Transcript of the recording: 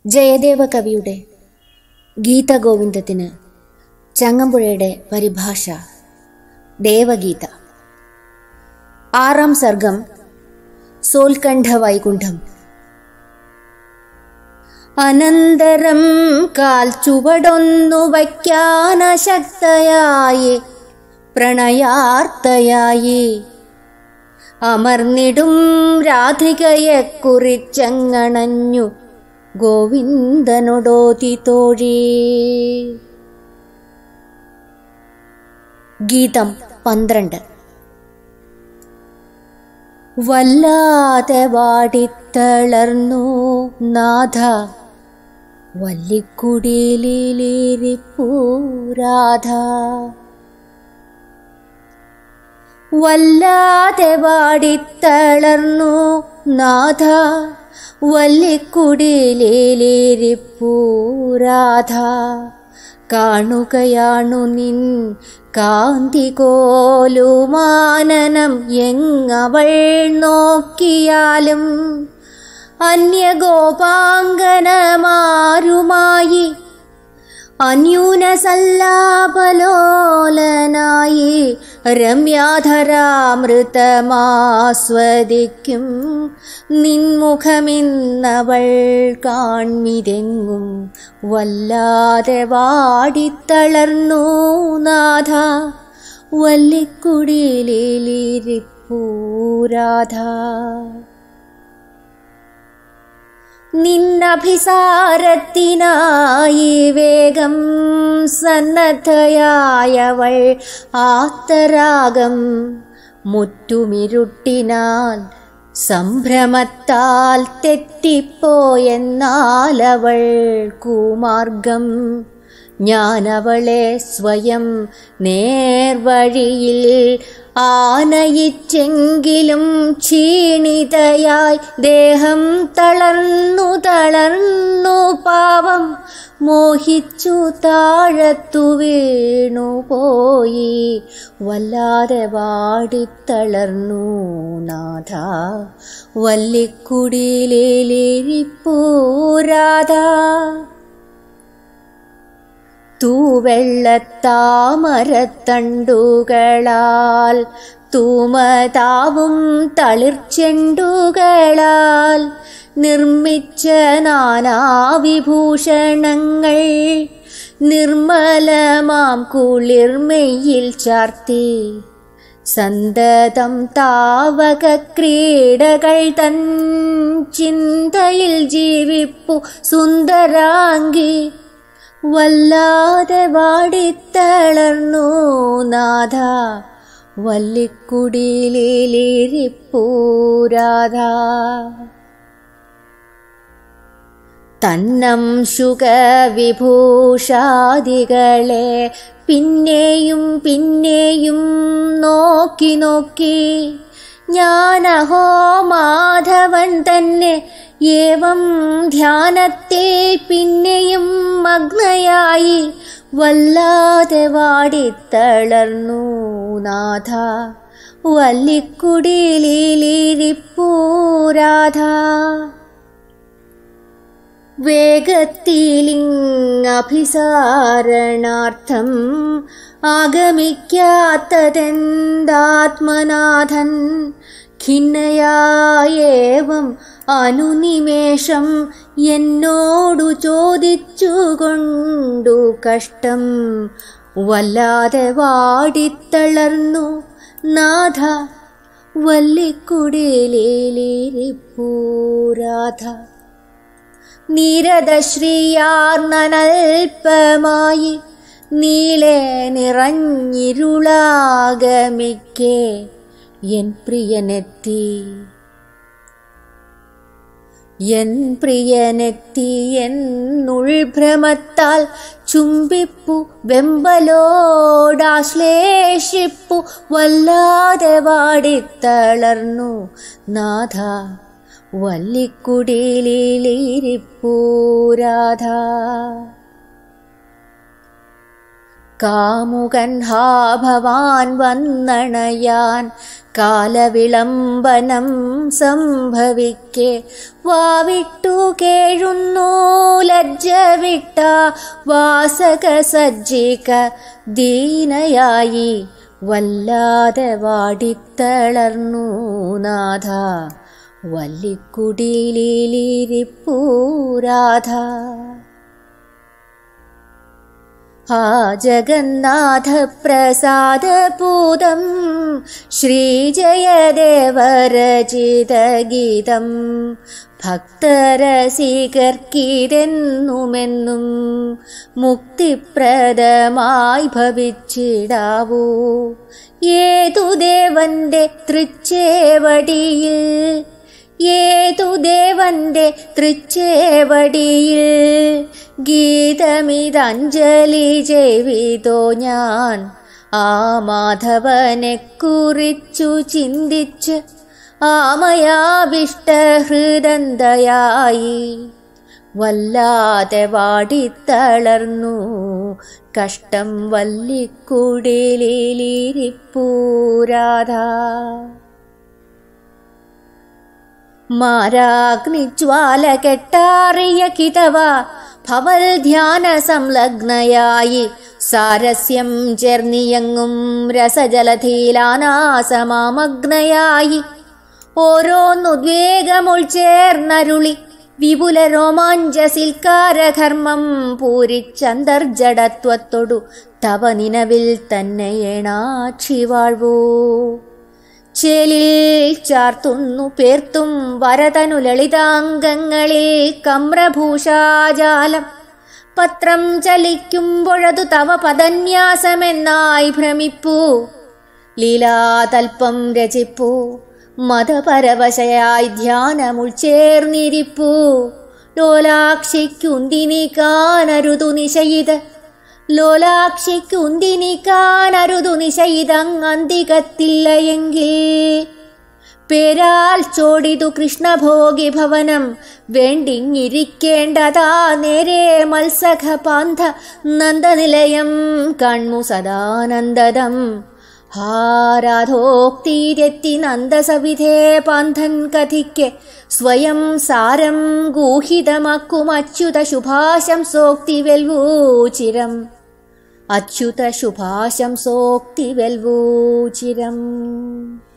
ജയദേവ കവിയുടെ ഗീതഗോവിന്ദത്തിന് ചങ്ങമ്പുഴയുടെ പരിഭാഷ ദേവഗീത ആറാം സർഗം സോൽക്കണ്ഠ വൈകുണ്ഠം അനന്തരം കാൽ ചുവടൊന്നു വയ്ക്കാനശക്തയായി പ്രണയാർത്തയായി അമർന്നിടും രാധികയെ കുറിച്ചങ്ങണഞ്ഞു ഗോവിന്ദനോടോതി തോഴി ഗീതം പന്ത്രണ്ട് വല്ലാതെ വാടിത്തളർന്നു നാഥ വല്ലിക്കുടിയിലിരിപ്പൂരാധ വല്ലാതെ വാടിത്തളർന്നു നാഥ വല്ലിക്കുടിയിലിരിപ്പൂരാധ കാണുകയാണു നിൻ കാന്തികോലുമാനനം എങ്ങവൾ നോക്കിയാലും അന്യഗോപാങ്കനമാരുമായി അന്യൂനസല്ലാപലോലനായി രമ്യാധരാമൃതമാസ്വദിക്കും നിൻമുഖമിന്നവൾ കാൺമിതെങ്ങും വല്ലാതെ വാടിത്തളർന്നു നാഥ വല്ലിക്കുടിയിലിരിപ്പൂരാധ നിന്നഭിസാരത്തിനായി വേഗം സന്നദ്ധയായവൾ ആത്തരാഗം മുറ്റുമിരുട്ടിനാൽ സംഭ്രമത്താൽ തെറ്റിപ്പോയെന്നാലവൾ കുമാർഗം ഞാനവളെ സ്വയം നേർവഴിയിൽ ആനയിച്ചെങ്കിലും ക്ഷീണിതയായി ദേഹം തളർന്നു തളർന്നു പാവം മോഹിച്ചു താഴത്തു വീണു പോയി വല്ലാതെ വാടിത്തളർന്നു നാഥ വല്ലിക്കുടിയിലേലിരിപ്പൂരാധ തൂവെള്ളത്താമരത്തണ്ടുകളാൽ തൂമതാവും തളിർച്ചെണ്ടുകളാൽ നിർമ്മിച്ച നാനാവിഭൂഷണങ്ങൾ നിർമ്മലമാം കുളിർമെയിൽ ചാർത്തി സന്തതം താവക ക്രീഡകൾ തൻ ചിന്തയിൽ ജീവിപ്പു സുന്ദരാംഗി വല്ലാതെ വാടിത്തളർന്നു നാഥ വല്ലിക്കുടിയിലിരിപ്പൂരാധ തന്നം ശുഖവിഭൂഷാദികളെ പിന്നെയും പിന്നെയും നോക്കി നോക്കി ഞാനഹോ മാധവൻ തന്നെ ഏവം ധ്യാനത്തെ പിന്നെയും മഗ്നയായി വല്ലാതെ വാടിത്തളർന്നു നാഥ വല്ലിക്കുടിയിലിരിപ്പൂരാധ വേഗത്തിലിങ്ങഭിസാരണാർത്ഥം ആഗമിക്കാത്തതെന്താത്മനാഥൻ ഖിന്നയായേവം അനുനിമേഷം എന്നോടു ചോദിച്ചുകൊണ്ടു കഷ്ടം വല്ലാതെ വാടിത്തളർന്നു നാഥ വല്ലിക്കുടിയിലേലിരിപ്പൂരാധ നീരദശ്രീയാർന്നൽപ്പമായി നീളെ നിറഞ്ഞിരുളാകമിക്കേ എൻ പ്രിയനെത്തി എൻ പ്രിയനെത്തി എന്നുൾഭ്രമത്താൽ ചുംബിപ്പു വെമ്പലോടാശ്ലേഷിപ്പു വല്ലാതെ വാടിത്തളർന്നു നാഥ വല്ലിക്കുടിയിലിരിപ്പൂരാധ കാമുകൻ ഹാ ഭവാൻ വന്നണയാൻ കാലവിളംബനം സംഭവിക്കെ വാവിട്ടു കേഴുന്നു ലജ്ജ വിട്ട വാസക സജ്ജിക ദീനയായി വല്ലാതെ വാടിത്തളർന്നു നാഥ വല്ലിക്കുടിലിരിപ്പൂരാധ ആ ജഗന്നാഥപ്രസാദപൂതം ശ്രീജയദേവരചിതഗീതം ഭക്തരസികർക്കിതെന്നുമെന്നും മുക്തിപ്രദമായി ഭവിച്ചിടാവൂ ഏതു ദേവന്റെ തൃച്ചേവടിയിൽ ഏതു ദേവന്റെ തൃച്ചേവടിയിൽ ഗീതമിതഞ്ജലി ചെയ്വിതോ ഞാൻ ആ മാധവനെ കുറിച്ചു ചിന്തിച്ച് ആമയാവിഷ്ടഹൃദന്തയായി വല്ലാതെ വാടിത്തളർന്നു കഷ്ടം വല്ലിക്കുടിലിരിപ്പൂരാധ മാരാഗ്നിജ്വാല കെട്ടാറിയ കിതവ ഭവൽ ധ്യാന സംലഗ്നയായി സാരസ്യം ചേർന്നിയങ്ങും രസജലധീലാനാസമാമഗ്നയായി ഓരോന്നുദ്വേഗമുൾ ചേർന്നരുളി വിപുല രോമാഞ്ചസിൽക്കാരകർമ്മം പൂരിച്ചന്തർജടത്വത്തൊടു തവ നിലവിൽ തന്നെയേണാക്ഷി വാഴ്വൂ ചേലിൽ ചാർത്തുന്നു പേർത്തും വരതനു ലളിതാംഗങ്ങളിൽ കമ്രഭൂഷാജാലം പത്രം ചലിക്കുമ്പോഴതു തവ പദന്യാസമെന്നായി ഭ്രമിപ്പൂ ലീലാതൽപ്പം രചിപ്പൂ മതപരവശയായി ധ്യാനമുൾ ചേർന്നിരിപ്പൂ ലോലാക്ഷിക്കുന്തിനി കാനരുതു നിശയിത് ലോലാക്ഷിക്കുന്തിനി കാനരുതു നിശയിതങ്ങന്തികത്തില്ലയെങ്കിൽ പേരാൽ ചോടിതു കൃഷ്ണഭോഗി ഭവനം വേണ്ടിങ്ങിരിക്കേണ്ടതാ നേരെ മത്സഖ പാന്ത നന്ദനിലയം കൺമു സദാനന്ദദം ഹാരാധോക്തിരെത്തി നന്ദസവിധേ പാന്തൻ കഥിക്ക് സ്വയം സാരം ഗൂഹിതമാക്കും അച്യുത ശുഭാശംസോക്തി വെൽവൂചിരം അച്യുത ശുഭാശംസോക്തി വെൽവൂചിരം